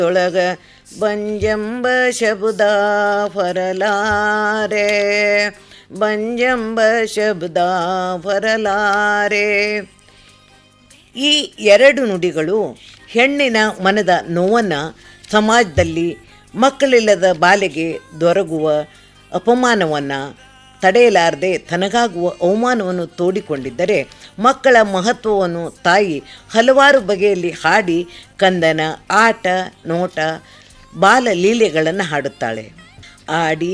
ಒಳಗ ಬಂಜಂಬ ಶಬ್ದ ಫರಲಾರೆ ಬಂಜಂಬ ಶಬ್ದ ಫರಲಾರೆ ಈ ಎರಡು ನುಡಿಗಳು ಹೆಣ್ಣಿನ ಮನದ ನೋವನ್ನು ಸಮಾಜದಲ್ಲಿ ಮಕ್ಕಳಿಲ್ಲದ ಬಾಲೆಗೆ ದೊರಗುವ ಅಪಮಾನವನ್ನು ತಡೆಯಲಾರದೆ ತನಗಾಗುವ ಅವಮಾನವನ್ನು ತೋಡಿಕೊಂಡಿದ್ದರೆ ಮಕ್ಕಳ ಮಹತ್ವವನ್ನು ತಾಯಿ ಹಲವಾರು ಬಗೆಯಲ್ಲಿ ಹಾಡಿ ಕಂದನ ಆಟ ನೋಟ ಬಾಲ ಲೀಲೆಗಳನ್ನು ಹಾಡುತ್ತಾಳೆ ಆಡಿ